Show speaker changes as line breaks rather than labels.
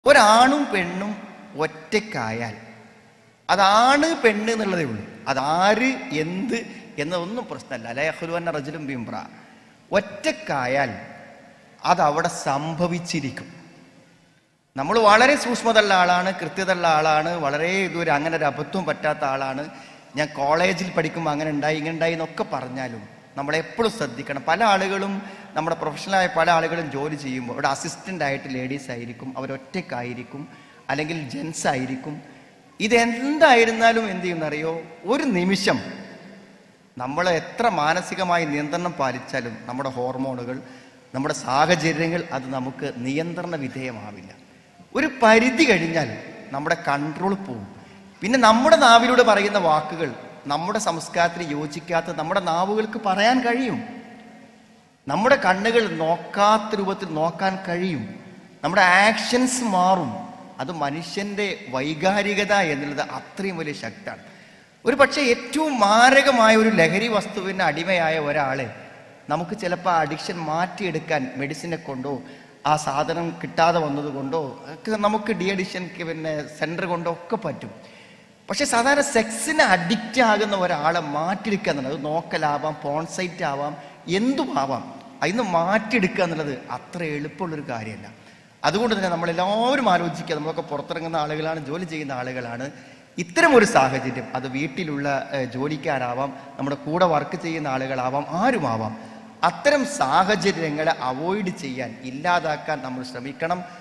ഒരാണും പെണ്ണും ഒറ്റക്കായാൽ അതാണ് പെണ്ണ് എന്നുള്ളതേ ഉള്ളൂ അതാര് എന്ത് എന്നതൊന്നും പ്രശ്നമല്ല അലയഹുലുവന്ന റജുലും ബിംബ്ര ഒറ്റക്കായാൽ അതവിടെ സംഭവിച്ചിരിക്കും നമ്മൾ വളരെ സൂക്ഷ്മതയുള്ള ആളാണ് കൃത്യതയുള്ള ആളാണ് വളരെ ഇതുവരെ അങ്ങനെ ഒരു അബദ്ധവും പറ്റാത്ത ആളാണ് ഞാൻ കോളേജിൽ പഠിക്കുമ്പോൾ അങ്ങനെ ഉണ്ടായി ഇങ്ങനെ ഉണ്ടായി എന്നൊക്കെ പറഞ്ഞാലും നമ്മൾ എപ്പോഴും ശ്രദ്ധിക്കണം പല ആളുകളും നമ്മുടെ പ്രൊഫഷണലായ പല ആളുകളും ജോലി ചെയ്യുമ്പോൾ ഇവിടെ അസിസ്റ്റൻ്റ് ആയിട്ട് ലേഡീസ് ആയിരിക്കും അവരൊറ്റക്കായിരിക്കും അല്ലെങ്കിൽ ജെൻസ് ആയിരിക്കും ഇതെന്തായിരുന്നാലും എന്ത് ചെയ്യുന്നറിയോ ഒരു നിമിഷം നമ്മൾ എത്ര മാനസികമായി നിയന്ത്രണം പാലിച്ചാലും നമ്മുടെ ഹോർമോണുകൾ നമ്മുടെ സാഹചര്യങ്ങൾ അത് നമുക്ക് നിയന്ത്രണ വിധേയമാവില്ല ഒരു പരിധി കഴിഞ്ഞാൽ നമ്മുടെ കൺട്രോൾ പോവും പിന്നെ നമ്മുടെ നാവിലൂടെ പറയുന്ന വാക്കുകൾ നമ്മുടെ സംസ്കാരത്തിന് യോജിക്കാത്ത നമ്മുടെ നാവുകൾക്ക് പറയാൻ കഴിയും നമ്മുടെ കണ്ണുകൾ നോക്കാത്ത രൂപത്തിൽ നോക്കാൻ കഴിയും നമ്മുടെ ആക്ഷൻസ് മാറും അത് മനുഷ്യന്റെ വൈകാരികത എന്നുള്ളത് അത്രയും വലിയ ശക്തിയാണ് ഒരു പക്ഷേ ഏറ്റവും മാരകമായ ഒരു ലഹരി വസ്തുവിന് അടിമയായ ഒരാളെ നമുക്ക് ചിലപ്പോൾ അഡിക്ഷൻ മാറ്റിയെടുക്കാൻ മെഡിസിനെ കൊണ്ടോ ആ സാധനം കിട്ടാതെ വന്നത് കൊണ്ടോ ഒക്കെ നമുക്ക് ഡി അഡിക്ഷൻ പിന്നെ സെൻറ്റർ കൊണ്ടോ ഒക്കെ പറ്റും പക്ഷെ സാധാരണ സെക്സിന് അഡിക്റ്റ് ആകുന്ന ഒരാളെ മാറ്റിയെടുക്കുക എന്നുള്ളത് അത് നോക്കലാവാം പോൺസൈറ്റ് ആവാം എന്തും ആവാം അതിന്ന് മാറ്റിയെടുക്കുക എന്നുള്ളത് അത്ര എളുപ്പമുള്ളൊരു കാര്യമല്ല അതുകൊണ്ട് തന്നെ നമ്മളെല്ലാവരും ആലോചിക്കുക നമ്മളൊക്കെ പുറത്തിറങ്ങുന്ന ആളുകളാണ് ജോലി ചെയ്യുന്ന ആളുകളാണ് ഇത്തരം ഒരു സാഹചര്യം അത് വീട്ടിലുള്ള ഏഹ്, ജോലിക്കാരാവാം നമ്മുടെ കൂടെ വർക്ക് ചെയ്യുന്ന ആളുകളാവാം ആരുമാവാം അത്തരം സാഹചര്യങ്ങളെ അവോയ്ഡ് ചെയ്യാൻ ഇല്ലാതാക്കാൻ നമ്മൾ ശ്രമിക്കണം